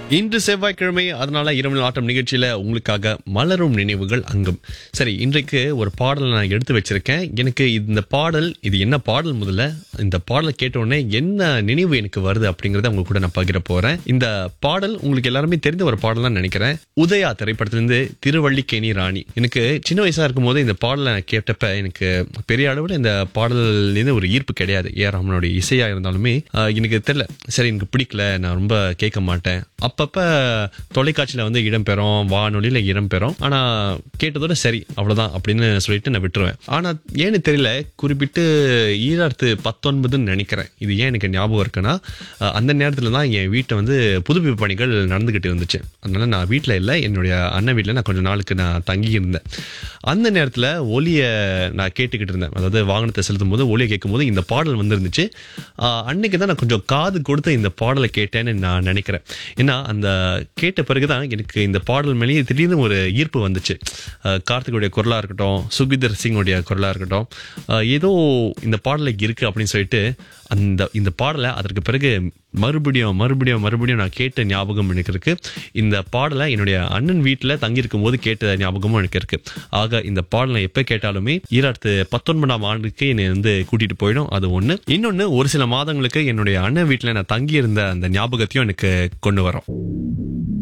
இன்று செவ்வாய்க்கிழமை அதனால இரவு ஆட்டம் நிகழ்ச்சியில உங்களுக்காக மலரும் நினைவுகள் அங்கம் சரி இன்றைக்கு ஒரு பாடல் நான் எடுத்து வச்சிருக்கேன் எனக்கு இந்த பாடல் இது என்ன பாடல் முதல்ல இந்த பாடலை கேட்ட உடனே என்ன நினைவு எனக்கு வருது அப்படிங்கறத உங்க கூட நான் பகிர போறேன் இந்த பாடல் உங்களுக்கு எல்லாருமே தெரிந்த ஒரு பாடல் தான் நினைக்கிறேன் உதயா திரைப்படத்திலிருந்து திருவள்ளிக்கேணி ராணி எனக்கு சின்ன வயசா இருக்கும் போது இந்த பாடலை நான் கேட்டப்ப எனக்கு பெரிய அளவில் இந்த பாடல்லேருந்து ஒரு ஈர்ப்பு கிடையாது ஏ ராமனுடைய இசையா இருந்தாலுமே ஆஹ், எனக்கு தெரியல சரி எனக்கு பிடிக்கல நான் ரொம்ப கேட்க மாட்டேன் அப்பப்ப தொலைக்காட்சியில வந்து இடம்பெறும் வானொலியில இடம்பெறும் ஆனா கேட்டதோட சரி அவ்வளவுதான் அப்படின்னு சொல்லிட்டு நான் விட்டுருவேன் ஆனா ஏன்னு தெரியல குறிப்பிட்டு ஈராயிரத்து பத்தொன்பதுன்னு நினைக்கிறேன் இது ஏன் எனக்கு ஞாபகம் இருக்குன்னா ஆஹ், அந்த நேரத்துல தான் என் வீட்டை வந்து புதுப்பிப்பு பணிகள் நடந்துகிட்டு இருந்துச்சு அதனால நான் வீட்டில் இல்லை என்னுடைய அண்ணன் வீட்டில் நான் கொஞ்ச நாளுக்கு நான் தங்கி இருந்தேன் அந்த நேரத்தில் ஒலியை நான் கேட்டுக்கிட்டு இருந்தேன் அதாவது வாகனத்தை செலுத்தும் போது ஒலியை கேட்கும் போது இந்த பாடல் வந்திருந்துச்சு ஆஹ் அன்னைக்கு தான் நான் கொஞ்சம் காது கொடுத்து இந்த பாடலை கேட்டேன்னு நான் நினைக்கிறேன் ஏன்னா அந்த கேட்ட பிறகுதான் எனக்கு இந்த பாடல் மேலேயே திடீர்னு ஒரு ஈர்ப்பு வந்துச்சு ஆஹ் கார்த்திகுடைய குரலாக இருக்கட்டும் சுகிதர் சிங்கோடைய குரலாக இருக்கட்டும் ஆஹ் ஏதோ இந்த பாடலை இருக்கு அப்படின்னு சொல்லிட்டு அந்த இந்த பாடலை அதற்கு பிறகு மறுபடியும் மறுபடியும் மறுபடியும் நான் கேட்ட ஞாபகம் எனக்கு இருக்கு இந்த பாடலை என்னுடைய அண்ணன் வீட்டில் தங்கியிருக்கும் போது கேட்ட ஞாபகமும் எனக்கு இருக்கு ஆக இந்த பாடலை எப்போ கேட்டாலுமே ஈராயிரத்து பத்தொன்பதாம் ஆண்டுக்கு என்னை வந்து கூட்டிட்டு போயிடும் அது ஒன்று இன்னொன்று ஒரு சில மாதங்களுக்கு என்னுடைய அண்ணன் வீட்டில் நான் தங்கியிருந்த அந்த ஞாபகத்தையும் எனக்கு கொண்டு வரும்